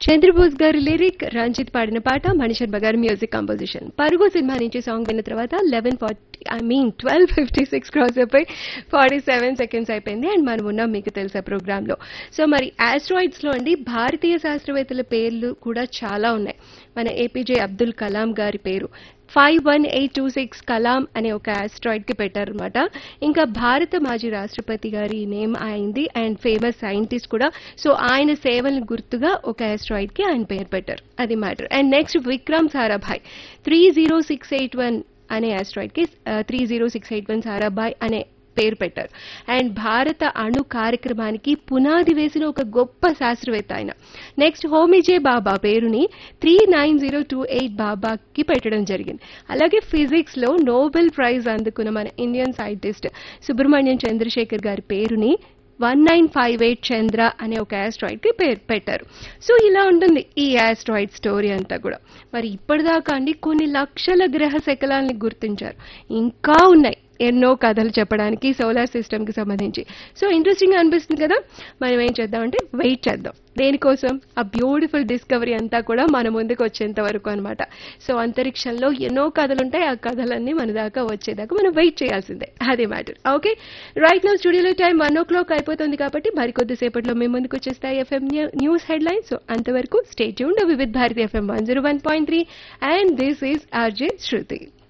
చంద్రబోస్ గారి లిరిక్ రంజిత్ పాడిన పాట మణిశర్మ గారి మ్యూజిక్ కంపోజిషన్ పరుగు సినిమా నుంచి సాంగ్ విన్న తర్వాత eleven forty I mean twelve fifty six cross అయిపోయి ఫార్టీ సెవెన్ సెకండ్స్ అయిపోయింది అండ్ మనం ఉన్నాం మీకు తెలుసా ప్రోగ్రామ్ లో సో మరి ఆస్ట్రాయిడ్స్ లో అండి భారతీయ శాస్త్రవేత్తల పేర్లు కూడా చాలా ఉన్నాయి మన ఏపీజే అబ్దుల్ కలాం గారి పేరు five one eight two six Kalam అనే ఒక ఆస్ట్రాయిడ్ కి పెట్టారనమాట ఇంకా భారత మాజీ రాష్ట్రపతి గారి నేమ్ అయింది అండ్ ఫేమస్ సైంటిస్ట్ కూడా సో ఆయన సేవలను గుర్తుగా ఒక ఆస్ట్రాయిడ్ కి ఆయన పేరు పెట్టారు అది matter and next Vikram Sarabhai three zero six eight one అనే ఆస్ట్రాయిడ్ కి three zero six eight one Sarabhai అనే పేరు పెట్టారు అండ్ భారత అణు కార్యక్రమానికి పునాది వేసిన ఒక గొప్ప శాస్త్రవేత్త ఆయన నెక్స్ట్ హోమిజే బాబా పేరుని three nine zero two eight బాబాకి పెట్టడం జరిగింది అలాగే ఫిజిక్స్ లో నోబెల్ ప్రైజ్ అందుకున్న మన ఇండియన్ సైంటిస్ట్ సుబ్రహ్మణ్యం చంద్రశేఖర్ గారి పేరుని one nine five eight Chandra అనే ఒక ఆస్ట్రాయిడ్ కి పేరు పెట్టారు సో ఇలా ఉంటుంది ఈ ఆస్ట్రాయిడ్ స్టోరీ అంతా కూడా మరి ఇప్పటిదాకా అండి కొన్ని లక్షల గ్రహ శకలాల్ని గుర్తించారు ఇంకా ఉన్నాయి ఎన్నో కథలు చెప్పడానికి సోలార్ సిస్టమ్ కి సంబంధించి సో ఇంట్రెస్టింగ్ అనిపిస్తుంది కదా మనం ఏం చేద్దామంటే వెయిట్ చేద్దాం దేనికోసం ఆ బ్యూటిఫుల్ డిస్కవరీ అంతా కూడా మన ముందుకు వచ్చేంత వరకు అనమాట సో అంతరిక్షంలో ఎన్నో కథలు ఉంటాయి ఆ కథలన్నీ మన దాకా వచ్చేదాకా మనం వెయిట్ చేయాల్సిందే అదే మ్యాటర్ ఓకే రైట్ నౌ స్టూడియోలో టైం వన్ ఓ క్లాక్ అయిపోతుంది కాబట్టి మరికొద్ది సేపట్లో మీ ముందుకు వచ్చేస్తాయి FM news headline so అంతవరకు stay tune Vividh Bharati FM one zero one point three and this is RJ Shruti